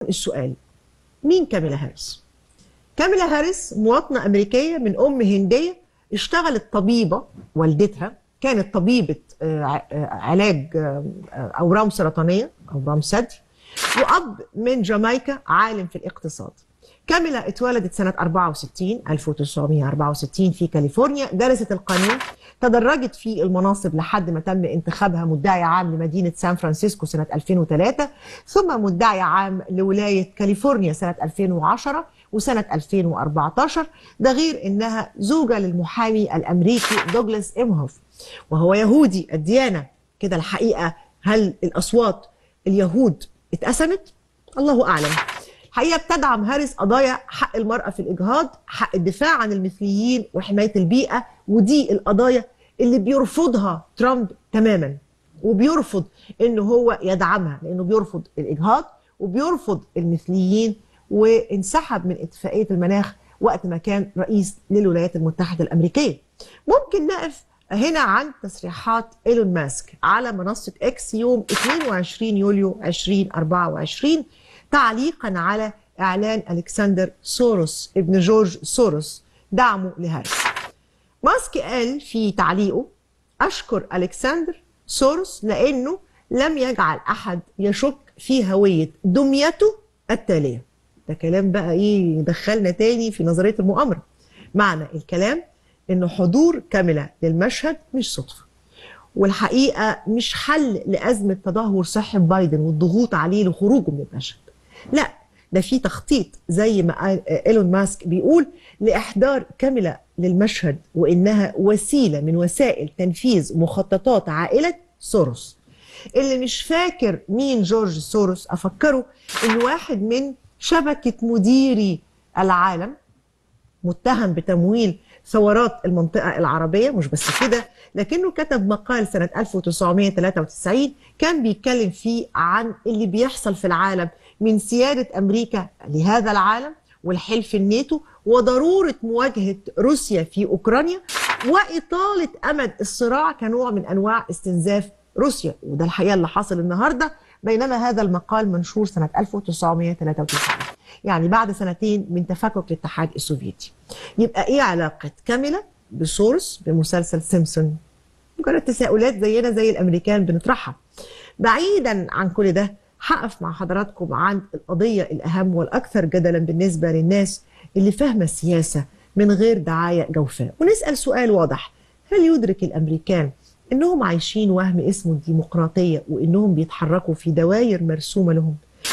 السؤال مين كاميلا هاريس؟ كاميلا هاريس مواطنة أمريكية من أم هندية اشتغلت طبيبة والدتها كانت طبيبة آه، ع- آه، علاج آه، آه، أورام سرطانية أورام ثدي وأب من جامايكا عالم في الاقتصاد كاميلا اتولدت سنة 64 1964 في كاليفورنيا درست القانون تدرجت في المناصب لحد ما تم انتخابها مدعي عام لمدينة سان فرانسيسكو سنة 2003 ثم مدعي عام لولاية كاليفورنيا سنة 2010 وسنة 2014 ده غير انها زوجة للمحامي الامريكي دوغلاس إمهوف وهو يهودي الديانة كده الحقيقة هل الاصوات اليهود اتقسمت الله اعلم الحقيقه بتدعم هاريس قضايا حق المراه في الاجهاض حق الدفاع عن المثليين وحمايه البيئه ودي القضايا اللي بيرفضها ترامب تماما وبيرفض انه هو يدعمها لانه بيرفض الاجهاض وبيرفض المثليين وانسحب من اتفاقيه المناخ وقت ما كان رئيس للولايات المتحده الامريكيه ممكن نقف هنا عن تصريحات ايلون ماسك على منصه اكس يوم 22 يوليو 2024 تعليقا على اعلان الكسندر سوروس ابن جورج سوروس دعمه لهاريس ماسك قال في تعليقه اشكر الكسندر سوروس لانه لم يجعل احد يشك في هويه دميته التاليه ده كلام بقى ايه يدخلنا تاني في نظريه المؤامره معنى الكلام انه حضور كامله للمشهد مش صدفه والحقيقه مش حل لازمه تدهور صحي بايدن والضغوط عليه لخروجه من المشهد لا ده في تخطيط زي ما قال ايلون ماسك بيقول لاحضار كامله للمشهد وانها وسيله من وسائل تنفيذ مخططات عائله سوروس اللي مش فاكر مين جورج سوروس افكره انه واحد من شبكه مديري العالم متهم بتمويل ثورات المنطقة العربية مش بس كده لكنه كتب مقال سنة 1993 كان بيتكلم فيه عن اللي بيحصل في العالم من سيادة أمريكا لهذا العالم والحلف الناتو وضرورة مواجهة روسيا في أوكرانيا وإطالة أمد الصراع كنوع من أنواع استنزاف روسيا وده الحقيقة اللي حاصل النهاردة بينما هذا المقال منشور سنة 1993 يعني بعد سنتين من تفكك الاتحاد السوفيتي يبقى ايه علاقة كاملة بسورس بمسلسل سيمسون مجرد تساؤلات زينا زي الامريكان بنطرحها بعيدا عن كل ده هقف مع حضراتكم عن القضية الأهم والأكثر جدلا بالنسبة للناس اللي فاهمة السياسة من غير دعاية جوفاء ونسأل سؤال واضح هل يدرك الأمريكان إنهم عايشين وهم اسمه الديمقراطية وإنهم بيتحركوا في دوائر مرسومة لهم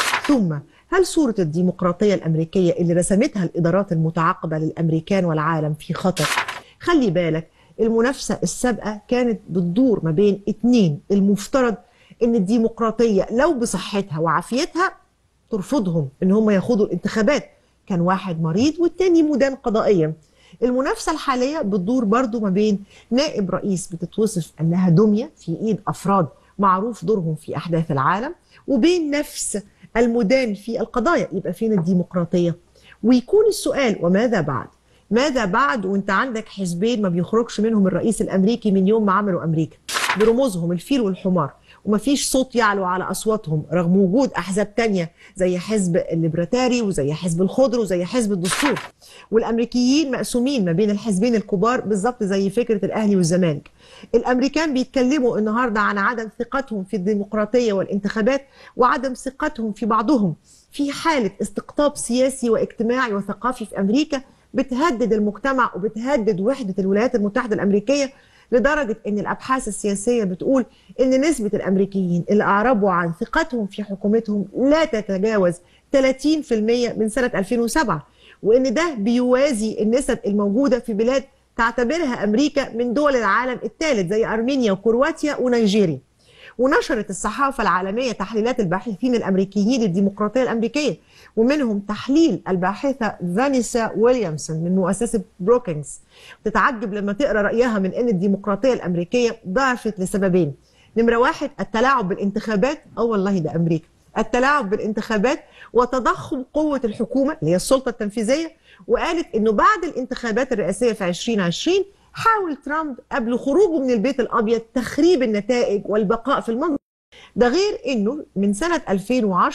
ثم هل صورة الديمقراطية الأمريكية اللي رسمتها الإدارات المتعاقبة للأمريكان والعالم في خطر خلي بالك المنافسة السابقة كانت بتدور ما بين اتنين المفترض ان الديمقراطية لو بصحتها وعافيتها ترفضهم ان هم ياخدوا الانتخابات كان واحد مريض والتاني مدان قضائيا المنافسة الحالية بتدور برضو ما بين نائب رئيس بتتوصف انها دمية في ايد افراد معروف دورهم في احداث العالم وبين نفس المدان في القضايا يبقى فين الديمقراطية ويكون السؤال وماذا بعد ماذا بعد وانت عندك حزبين ما بيخرجش منهم الرئيس الامريكي من يوم ما عملوا امريكا برموزهم الفيل والحمار ومفيش صوت يعلو على اصواتهم رغم وجود احزاب تانية زي حزب الليبرتاري وزي حزب الخضر وزي حزب الدستور والامريكيين مقسومين ما بين الحزبين الكبار بالظبط زي فكره الاهلي والزمالك الامريكان بيتكلموا النهارده عن عدم ثقتهم في الديمقراطيه والانتخابات وعدم ثقتهم في بعضهم في حاله استقطاب سياسي واجتماعي وثقافي في امريكا بتهدد المجتمع وبتهدد وحده الولايات المتحده الامريكيه لدرجه ان الابحاث السياسيه بتقول ان نسبه الامريكيين اللي اعربوا عن ثقتهم في حكومتهم لا تتجاوز 30% من سنه 2007 وان ده بيوازي النسب الموجوده في بلاد تعتبرها امريكا من دول العالم الثالث زي ارمينيا وكرواتيا ونيجيريا ونشرت الصحافه العالميه تحليلات الباحثين الامريكيين للديمقراطيه الامريكيه ومنهم تحليل الباحثه فانيسا ويليامسون من مؤسسه بروكينجز تتعجب لما تقرا رايها من ان الديمقراطيه الامريكيه ضعفت لسببين نمره واحد التلاعب بالانتخابات اه والله ده امريكا التلاعب بالانتخابات وتضخم قوه الحكومه اللي هي السلطه التنفيذيه وقالت انه بعد الانتخابات الرئاسيه في 2020 حاول ترامب قبل خروجه من البيت الابيض تخريب النتائج والبقاء في المنطقه ده غير انه من سنه 2010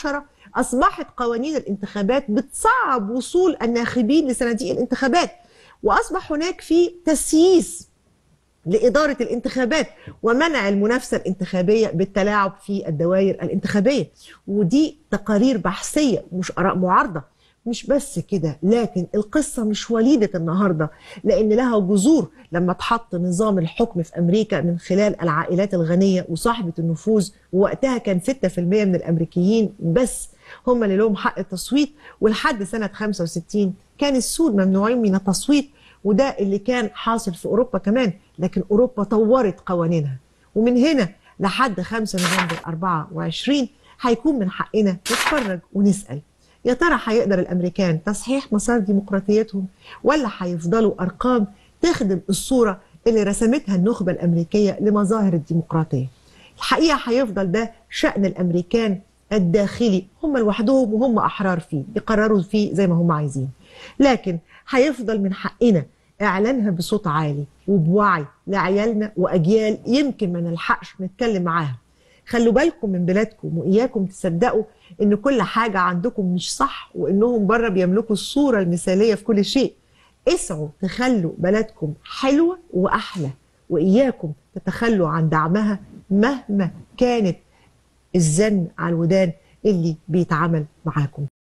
اصبحت قوانين الانتخابات بتصعب وصول الناخبين لصناديق الانتخابات واصبح هناك في تسييس لإدارة الانتخابات ومنع المنافسة الانتخابية بالتلاعب في الدوائر الانتخابية ودي تقارير بحثية مش آراء معارضة مش بس كده لكن القصة مش وليدة النهاردة لأن لها جذور لما اتحط نظام الحكم في أمريكا من خلال العائلات الغنية وصاحبة النفوذ ووقتها كان 6% من الأمريكيين بس هم اللي لهم حق التصويت ولحد سنة 65 كان السود ممنوعين من التصويت وده اللي كان حاصل في أوروبا كمان لكن أوروبا طورت قوانينها ومن هنا لحد 5 نوفمبر 24 هيكون من حقنا نتفرج ونسأل يا ترى هيقدر الامريكان تصحيح مسار ديمقراطيتهم ولا هيفضلوا ارقام تخدم الصوره اللي رسمتها النخبه الامريكيه لمظاهر الديمقراطيه الحقيقه هيفضل ده شان الامريكان الداخلي هم لوحدهم وهم احرار فيه يقرروا فيه زي ما هم عايزين لكن هيفضل من حقنا اعلانها بصوت عالي وبوعي لعيالنا واجيال يمكن ما نلحقش نتكلم معاها خلوا بالكم من بلادكم واياكم تصدقوا ان كل حاجه عندكم مش صح وانهم بره بيملكوا الصوره المثاليه في كل شيء اسعوا تخلوا بلدكم حلوه واحلى واياكم تتخلوا عن دعمها مهما كانت الزن على الودان اللي بيتعامل معاكم